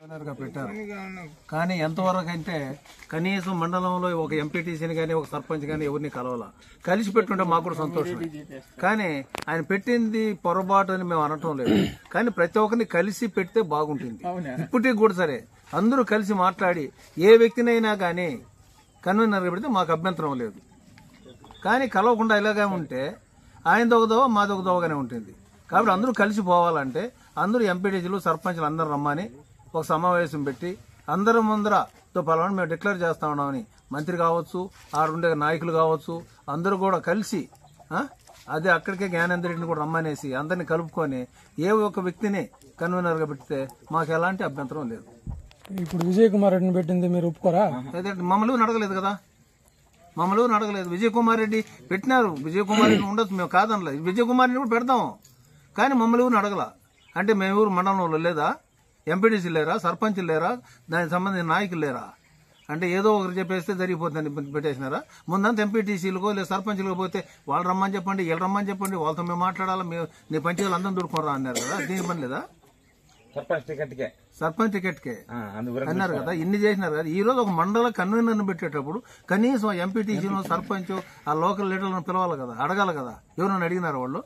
గా పెట్టారు కానీ ఎంతవరకు అంటే కనీసం మండలంలో ఒక ఎంపీటీసీని కానీ ఒక సర్పంచ్ కానీ ఎవరిని కలవాల కలిసి పెట్టుంటే మాకు కూడా సంతోషం కానీ ఆయన పెట్టింది పొరపాటు అని మేము అనటం లేదు కానీ ప్రతి ఒక్కరిని కలిసి పెడితే బాగుంటుంది ఇప్పటికి కూడా సరే అందరూ కలిసి మాట్లాడి ఏ వ్యక్తినైనా కానీ కన్వీనర్ పెడితే మాకు అభ్యంతరం లేదు కానీ కలవకుండా ఇలాగే ఉంటే ఆయన ఒక దోవ మాది ఒక దోవగానే ఉంటుంది కాబట్టి అందరూ కలిసి పోవాలంటే అందరూ ఎంపీటీసీలు సర్పంచ్లు అందరూ రమ్మని ఒక సమావేశం పెట్టి అందరం ముందర తో పలానా మేము డిక్లేర్ చేస్తా ఉన్నామని మంత్రి కావచ్చు ఆడుండే నాయకులు కావచ్చు అందరూ కూడా కలిసి ఆ, అదే అక్కడికే జ్ఞానేంద్ర రెడ్డిని కూడా రమ్మనేసి అందరిని కలుపుకొని ఏ ఒక్క వ్యక్తిని కన్వీనర్గా పెడితే మాకు ఎలాంటి అభ్యంతరం లేదు ఇప్పుడు విజయ్ కుమార్ రెడ్డిని పెట్టింది మీరు ఒప్పుకోరా అయితే మమ్మల్ని అడగలేదు కదా మమ్మల్ని అడగలేదు విజయ్ కుమార్ రెడ్డి పెట్టినారు విజయ్ కుమార్ రెడ్డి ఉండొచ్చు మేము కాదనలేదు విజయ్ కుమార్ రెడ్డి కూడా పెడతాం కానీ మమ్మల్ని ఎవరిని అడగల అంటే మేము ఎవరు మండలంలో లేదా ఎంపీటీసీ లేరా సర్పంచ్ లేరా దానికి సంబంధించిన నాయకులు లేరా అంటే ఏదో ఒకరు చెప్పేస్తే జరిగిపోతుందని పెట్టేసినారా ముందంతా ఎంపీటీసీలకో లేదా సర్పంచ్లకు పోతే వాళ్ళు రమ్మని చెప్పండి వీళ్ళు రమ్మని చెప్పండి వాళ్ళతో మేము మాట్లాడాలా మేము నీ పంచాయతీలు అందరం దూడుకోరా అన్నారు కదా దీని పని లేదా సర్పంచ్ టికెట్కే సర్పంచ్ టికెట్కే ఆ, అందు గురించి అన్నారు కదా ఇన్ని చేసినారు కదా ఈ రోజు ఒక మండల కన్వీనర్ని పెట్టేటప్పుడు కనీసం ఎంపీటీసీను సర్పంచ్ ఆ లోకల్ లీడర్లను పిలవాలి కదా అడగాలి కదా ఎవరైనా అడిగినారు వాళ్ళు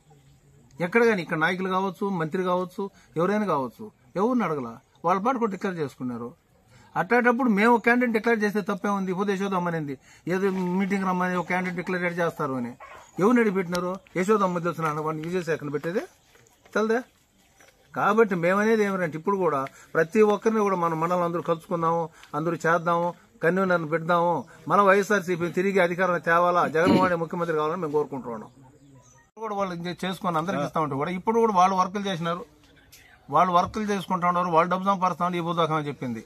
ఎక్కడ కానీ ఇక్కడ నాయకులు కావచ్చు మంత్రి కావచ్చు ఎవరైనా కావచ్చు ఎవరిని అడగల వాళ్ళ పాటు డిక్లేర్ చేసుకున్నారు అట్లాంటప్పుడు మేము ఒక క్యాండిడేట్ డిక్లేర్ చేస్తే తప్పే ఉంది ఇప్పుడు యశోదమ్మనింది ఏదో మీటింగ్ రమ్మని ఒక క్యాండిడేట్ డిక్లేర్ చేస్తారు అని ఎవరిని అడిగి పెట్టినారు యశోదమ్మ తెలిసిన వాడిని విజయశాఖను పెట్టేది తెలదే కాబట్టి మేమనేది ఏమంటే ఇప్పుడు కూడా ప్రతి ఒక్కరిని కూడా మన మండలం అందరూ కలుసుకుందాము అందరూ చేద్దాము కన్వీనర్ని పెడదాము మన వైఎస్ఆర్సీపీ తిరిగి అధికారం తేవాలా జగన్మోహన్ రెడ్డి ముఖ్యమంత్రి కావాలని మేము కోరుకుంటున్నాం కూడా వాళ్ళు ఇది చేసుకొని అందరికి ఇస్తా ఉంటే కూడా ఇప్పుడు కూడా వాళ్ళు వర్కులు చేసినారు వాళ్ళు వర్కులు చేసుకుంటా ఉన్నారు వాళ్ళు డబ్బు సంపాదిస్తా ఉంటే ఈ బుద్ధాకం అని చెప్పింది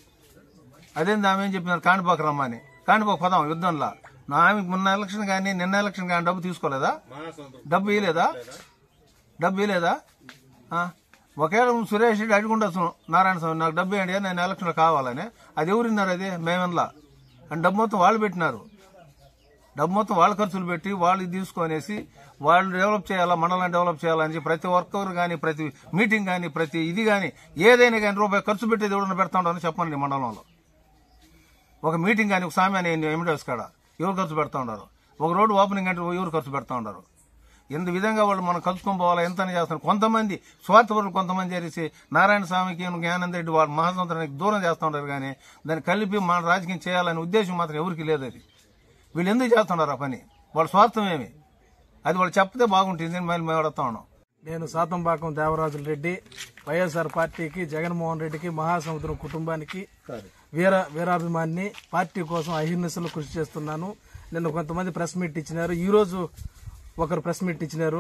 అదేంది ఆమె ఏం చెప్పినారు కాణిపాక రమ్మని కాణిపాక పదాం యుద్ధంలో నా ఆమె మొన్న ఎలక్షన్ కానీ నిన్న ఎలక్షన్ కానీ డబ్బు తీసుకోలేదా డబ్బు ఇవ్వలేదా డబ్బు ఇవ్వలేదా ఆ? ఒకవేళ సురేష్ రెడ్డి అడుగుండొచ్చు నారాయణ స్వామి నాకు డబ్బు ఏంటి నేను ఎలక్షన్లో కావాలని అది ఎవరున్నారు అది మేమన్లా అని డబ్బు మొత్తం వాళ్ళు పెట్టినారు డబ్బు మొత్తం వాళ్ళ ఖర్చులు పెట్టి వాళ్ళు ఇది తీసుకొనేసి వాళ్ళు డెవలప్ చేయాలా మండలం డెవలప్ చేయాలని చెప్పి ప్రతి వర్కర్ కానీ ప్రతి మీటింగ్ కానీ ప్రతి ఇది కానీ ఏదైనా కానీ రూపాయి ఖర్చు పెట్టేది ఎవడన్నా పెడతా ఉంటారని చెప్పండి ఈ మండలంలో ఒక మీటింగ్ కానీ ఒక సామి అని ఎమిడోస్ కాడ ఎవరు ఖర్చు పెడతా ఉన్నారు ఒక రోడ్డు ఓపెనింగ్ అంటే ఎవరు ఖర్చు పెడతా ఉన్నారు ఎంత విధంగా వాళ్ళు మనం కలుసుకొని పోవాలా ఎంత అని చేస్తారు కొంతమంది స్వార్థపరులు కొంతమంది చేసి నారాయణ స్వామికి జ్ఞానంద రెడ్డి వాళ్ళ మహాసంతానికి దూరం చేస్తూ ఉంటారు కానీ దాన్ని కలిపి మన రాజకీయం చేయాలనే ఉద్దేశం మాత్రం ఎవరికి లేదు అది వీళ్ళు ఎందుకు చేస్తున్నారు ఆ పని వాళ్ళ స్వార్థం ఏమి అది వాళ్ళు చెప్తే బాగుంటుంది అని మళ్ళీ మేము అడుగుతా ఉన్నాం నేను సాతంబాకం దేవరాజుల రెడ్డి వైఎస్ఆర్ పార్టీకి జగన్మోహన్ రెడ్డికి మహాసముద్రం కుటుంబానికి వీర వీరాభిమాన్ని పార్టీ కోసం అహిర్నిశలు కృషి చేస్తున్నాను నిన్న కొంతమంది ప్రెస్ మీట్ ఇచ్చినారు ఈ రోజు ఒకరు ప్రెస్ మీట్ ఇచ్చినారు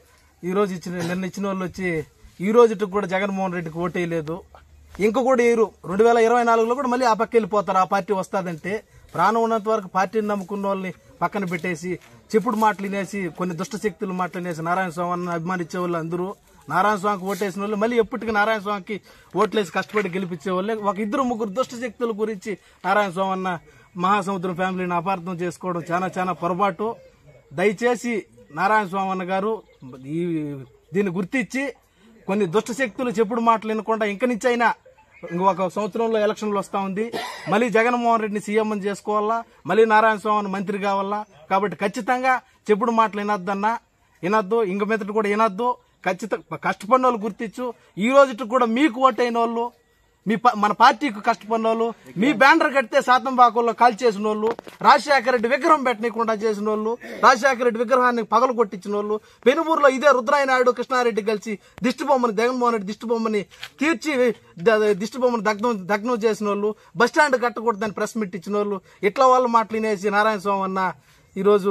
ఈ రోజు ఇచ్చిన నిన్న ఇచ్చిన వాళ్ళు వచ్చి ఈ రోజుకి కూడా జగన్మోహన్ రెడ్డికి ఓటేయలేదు ఇంక కూడా ఏరు రెండు వేల ఇరవై నాలుగులో కూడా మళ్ళీ ఆ పక్క వెళ్ళిపోతారు ఆ పార్టీ వస్తాదంటే ప్రాణం ఉన్నంత వరకు పార్టీని నమ్ముకున్న వాళ్ళని పక్కన పెట్టేసి చెప్పుడు మాటలు వినేసి కొన్ని దుష్ట శక్తులు మాటలు వినేసి నారాయణ స్వామిని అభిమానించే వాళ్ళు అందరూ నారాయణ స్వామికి ఓటేసిన వాళ్ళు మళ్ళీ ఎప్పటికీ నారాయణ స్వామికి ఓట్లేసి కష్టపడి గెలిపించే వాళ్ళే ఒక ఇద్దరు ముగ్గురు దుష్ట శక్తుల గురించి నారాయణ స్వామి అన్న మహాసముద్రం ఫ్యామిలీని అపార్థం చేసుకోవడం చాలా చాలా పొరపాటు దయచేసి నారాయణ స్వామి అన్న గారు ఈ దీన్ని గుర్తించి కొన్ని దుష్ట శక్తులు చెప్పుడు మాటలు వినకుండా ఇంక నుంచి అయినా ఇంకొక సంవత్సరంలో ఎలక్షన్లు వస్తా ఉంది మళ్ళీ జగన్మోహన్ రెడ్డిని సీఎం అని చేసుకోవాలా మళ్ళీ నారాయణ స్వామిని మంత్రి కావాలా కాబట్టి ఖచ్చితంగా చెప్పుడు మాటలు వినొద్దన్నా వినొద్దు ఇంక మీదట కూడా వినొద్దు ఖచ్చితంగా కష్టపడిన వాళ్ళు గుర్తించు ఈ రోజుకి కూడా మీకు ఓటైన వాళ్ళు మీ ప- మన పార్టీకి కష్టపడిన వాళ్ళు మీ బ్యానర్ కడితే శాతం బాకుల్లో కాల్ చేసిన వాళ్ళు రాజశేఖర రెడ్డి విగ్రహం పెట్టనీయకుండా చేసిన వాళ్ళు రాజశేఖర రెడ్డి విగ్రహాన్ని పగలు కొట్టించిన వాళ్ళు పెనుమూరులో ఇదే రుద్రాయ నాయుడు కృష్ణారెడ్డి కలిసి దిష్టి బొమ్మని జగన్మోహన్ రెడ్డి దిష్టి బొమ్మని తీర్చి ద- దిష్టి బొమ్మని దగ్నం దగ్నం చేసిన వాళ్ళు బస్ స్టాండ్ కట్టకూడదని ప్రెస్ మీట్ ఇచ్చిన వాళ్ళు ఇట్లా వాళ్ళ మాటలు వినేసి నారాయణ స్వామి అన్న ఈరోజు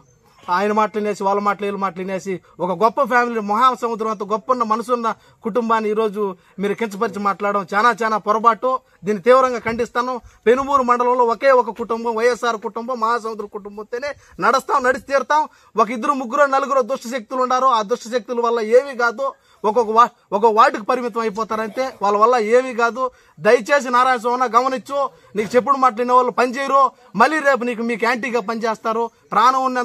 ఆయన మాటలు వినేసి వాళ్ళ మాటలు వీళ్ళ మాటలు వినేసి ఒక గొప్ప ఫ్యామిలీ మహాసముద్రం అంత గొప్ప ఉన్న మనసున్న కుటుంబాన్ని ఈరోజు మీరు కించపరిచి మాట్లాడడం చాలా చాలా పొరపాటు దీన్ని తీవ్రంగా ఖండిస్తాను పెనుమూరు మండలంలో ఒకే ఒక కుటుంబం వైఎస్ఆర్ కుటుంబం మహాసముద్రం కుటుంబంతోనే నడుస్తాం నడిచి తీరుతాం ఒక ఇద్దరు ముగ్గురు నలుగురు దుష్ట శక్తులు ఉన్నారు ఆ దుష్ట శక్తుల వల్ల ఏమీ కాదు ఒక్కొక్క వా ఒక వార్డుకు పరిమితం అయిపోతారంటే వాళ్ళ వల్ల ఏమీ కాదు దయచేసి నారాయణ స్వామి గమనించు నీకు చెప్పుడు మాట్లాడిన వాళ్ళు పనిచేయరు మళ్ళీ రేపు నీకు మీకు యాంటీగా పనిచేస్తారు ప్రాణం ఉన్నంత వరకు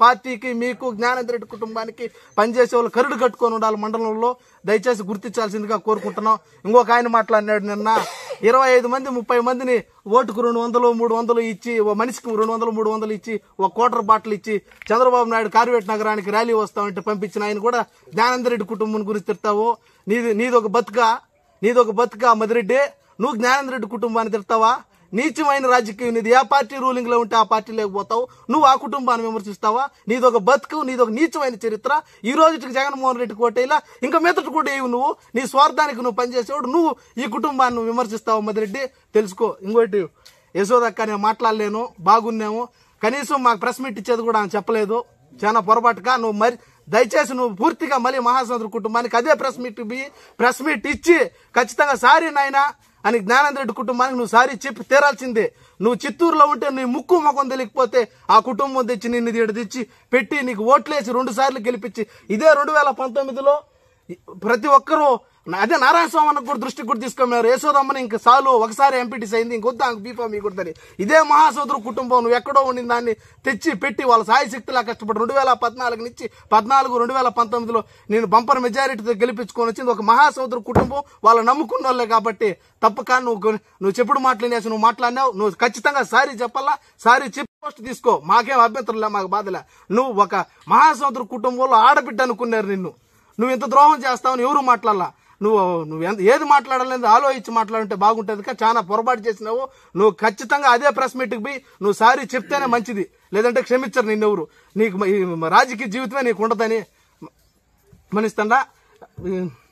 పార్టీకి మీకు జ్ఞానేంద్ర రెడ్డి కుటుంబానికి పనిచేసే వాళ్ళు కరుడు కట్టుకొని ఉండాలి మండలంలో దయచేసి గుర్తించాల్సిందిగా కోరుకుంటున్నాం ఇంకొక ఆయన మాట్లాడినాడు నిన్న ఇరవై ఐదు మంది ముప్పై మందిని ఓటుకు రెండు వందలు మూడు వందలు ఇచ్చి ఓ మనిషికి రెండు వందలు మూడు వందలు ఇచ్చి ఒక క్వార్టర్ బాటిల్ ఇచ్చి చంద్రబాబు నాయుడు కార్వేట్ నగరానికి ర్యాలీ వస్తామంటే పంపించిన ఆయన కూడా జ్ఞానేంద్ర రెడ్డి కుటుంబం గురించి తిడతావు నీది నీది ఒక బతుక నీది ఒక బతుక మదిరెడ్డి నువ్వు జ్ఞానేంద్ర రెడ్డి కుటుంబాన్ని తిడతావా నీచమైన రాజకీయం నీది ఏ పార్టీ రూలింగ్ లో ఉంటే ఆ పార్టీ లేకపోతావు నువ్వు ఆ కుటుంబాన్ని విమర్శిస్తావా నీది ఒక బతుకు నీది ఒక నీచమైన చరిత్ర ఈ రోజుకి జగన్మోహన్ రెడ్డి కోటేలా ఇంకా మీదటి కూడా ఏవి నువ్వు నీ స్వార్థానికి నువ్వు పనిచేసేవాడు నువ్వు ఈ కుటుంబాన్ని నువ్వు విమర్శిస్తావు మదిరెడ్డి తెలుసుకో ఇంకోటి యశోదక్క నేను మాట్లాడలేను బాగున్నాము కనీసం మాకు ప్రెస్ మీట్ ఇచ్చేది కూడా ఆమె చెప్పలేదు చాలా పొరపాటుగా నువ్వు మరి దయచేసి నువ్వు పూర్తిగా మళ్ళీ మహాసముద్ర కుటుంబానికి అదే ప్రెస్ మీట్ ఇవ్వి ప్రెస్ మీట్ ఇచ్చి ఖచ్చితంగా సారీ నాయనా అని జ్ఞానేంద్ర రెడ్డి కుటుంబానికి నువ్వు సారీ చెప్పి తీరాల్సిందే నువ్వు చిత్తూరులో ఉంటే నీ ముక్కు ముఖం తెలియకపోతే ఆ కుటుంబం తెచ్చి నిన్ను ఈడ తెచ్చి పెట్టి నీకు ఓట్లేసి రెండు సార్లు గెలిపించి ఇదే రెండు వేల పంతొమ్మిదిలో ప్రతి ఒక్కరూ నా- అదే నారాయణ స్వామి అన్న కూడా దృష్టికి కూడా తీసుకున్నారు యశోదమ్మని ఇంక చాలు ఒకసారి ఎంపీటీస్ అయింది ఇంకొద్దా బీఫా మీ కుడతని ఇదే మహాసోదరు కుటుంబం నువ్వు ఎక్కడో ఉండిన దాన్ని తెచ్చి పెట్టి వాళ్ళ సాయి శక్తిలా కష్టపడి రెండు వేల పద్నాలుగు నుంచి పద్నాలుగు రెండు వేల పంతొమ్మిదిలో నేను బంపర్ మెజారిటీతో గెలిపించుకొని వచ్చింది ఒక మహాసోదరు కుటుంబం వాళ్ళు నమ్ముకున్న వాళ్ళే కాబట్టి తప్పక నువ్వు కొ- నువ్వు చెప్పుడు మాట్లాడినేసి నువ్వు మాట్లాడినావు నువ్వు ఖచ్చితంగా సారీ చెప్పాలా సారీ చెప్పి పోస్ట్ తీసుకో మాకేం అభ్యంతరం లే మాకు బాధలే నువ్వు ఒక మహాసముద్ర కుటుంబంలో ఆడబిడ్డ అనుకున్నారు నిన్ను నువ్వు ఇంత ద్రోహం చేస్తావని ఎవరు మాట్లాడాల నువ్వు నువ్వు ఎంత ఏది మాట్లాడాలని ఆలోచించి మాట్లాడుంటే బాగుంటుంది కా చాలా పొరపాటు చేసినావు నువ్వు ఖచ్చితంగా అదే ప్రెస్ మీట్కి పోయి నువ్వు సారీ చెప్తేనే మంచిది లేదంటే క్షమించరు నిన్నెవరు నీకు మ- ఈ రాజకీయ జీవితమే నీకు ఉండదని మనిస్తండా